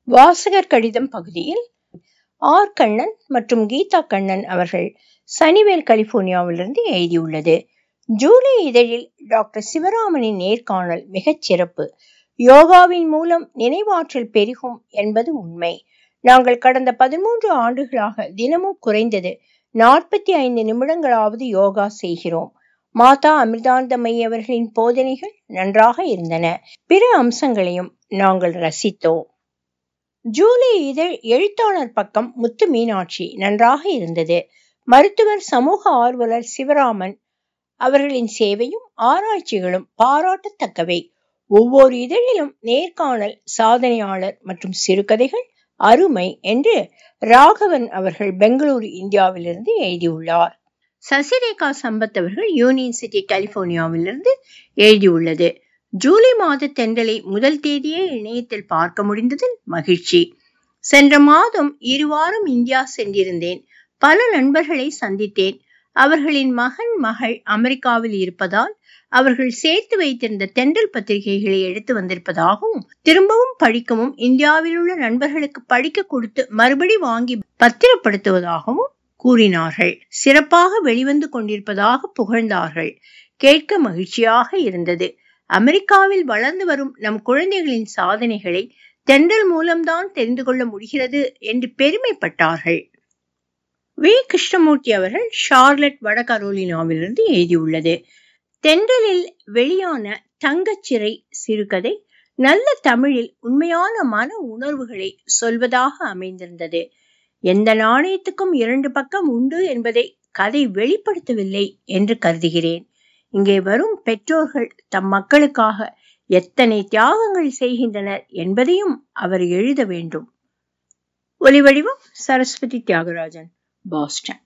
வாசகர் கடிதம் பகுதியில் ஆர் கண்ணன் மற்றும் கீதா கண்ணன் அவர்கள் சனிவேல் கலிபோர்னியாவிலிருந்து எழுதியுள்ளது ஜூலை இதழில் டாக்டர் சிவராமனின் நேர்காணல் மிகச் சிறப்பு யோகாவின் மூலம் நினைவாற்றல் பெருகும் என்பது உண்மை நாங்கள் கடந்த பதிமூன்று ஆண்டுகளாக தினமும் குறைந்தது நாற்பத்தி ஐந்து நிமிடங்களாவது யோகா செய்கிறோம் மாதா அமிர்தாந்தமை அவர்களின் போதனைகள் நன்றாக இருந்தன பிற அம்சங்களையும் நாங்கள் ரசித்தோம் ஜூலை இதழ் எழுத்தாளர் பக்கம் முத்து மீனாட்சி நன்றாக இருந்தது மருத்துவர் சமூக ஆர்வலர் சிவராமன் அவர்களின் சேவையும் ஆராய்ச்சிகளும் பாராட்டத்தக்கவை ஒவ்வொரு இதழிலும் நேர்காணல் சாதனையாளர் மற்றும் சிறுகதைகள் அருமை என்று ராகவன் அவர்கள் பெங்களூரு இந்தியாவிலிருந்து எழுதியுள்ளார் சசிரேகா சம்பத் அவர்கள் யூனியன் சிட்டி கலிபோர்னியாவிலிருந்து எழுதியுள்ளது ஜூலை மாத தென்றலை முதல் தேதியே இணையத்தில் பார்க்க முடிந்ததில் மகிழ்ச்சி சென்ற மாதம் இருவாரம் இந்தியா சென்றிருந்தேன் பல நண்பர்களை சந்தித்தேன் அவர்களின் மகன் மகள் அமெரிக்காவில் இருப்பதால் அவர்கள் சேர்த்து வைத்திருந்த தென்றல் பத்திரிகைகளை எடுத்து வந்திருப்பதாகவும் திரும்பவும் படிக்கவும் இந்தியாவில் உள்ள நண்பர்களுக்கு படிக்க கொடுத்து மறுபடி வாங்கி பத்திரப்படுத்துவதாகவும் கூறினார்கள் சிறப்பாக வெளிவந்து கொண்டிருப்பதாக புகழ்ந்தார்கள் கேட்க மகிழ்ச்சியாக இருந்தது அமெரிக்காவில் வளர்ந்து வரும் நம் குழந்தைகளின் சாதனைகளை தென்றல் மூலம்தான் தெரிந்து கொள்ள முடிகிறது என்று பெருமைப்பட்டார்கள் வி கிருஷ்ணமூர்த்தி அவர்கள் ஷார்லட் வட கரோலினாவிலிருந்து எழுதியுள்ளது தென்றலில் வெளியான தங்கச்சிறை சிறுகதை நல்ல தமிழில் உண்மையான மன உணர்வுகளை சொல்வதாக அமைந்திருந்தது எந்த நாணயத்துக்கும் இரண்டு பக்கம் உண்டு என்பதை கதை வெளிப்படுத்தவில்லை என்று கருதுகிறேன் இங்கே வரும் பெற்றோர்கள் தம் மக்களுக்காக எத்தனை தியாகங்கள் செய்கின்றனர் என்பதையும் அவர் எழுத வேண்டும் ஒலிவடிவம் சரஸ்வதி தியாகராஜன் பாஸ்டன்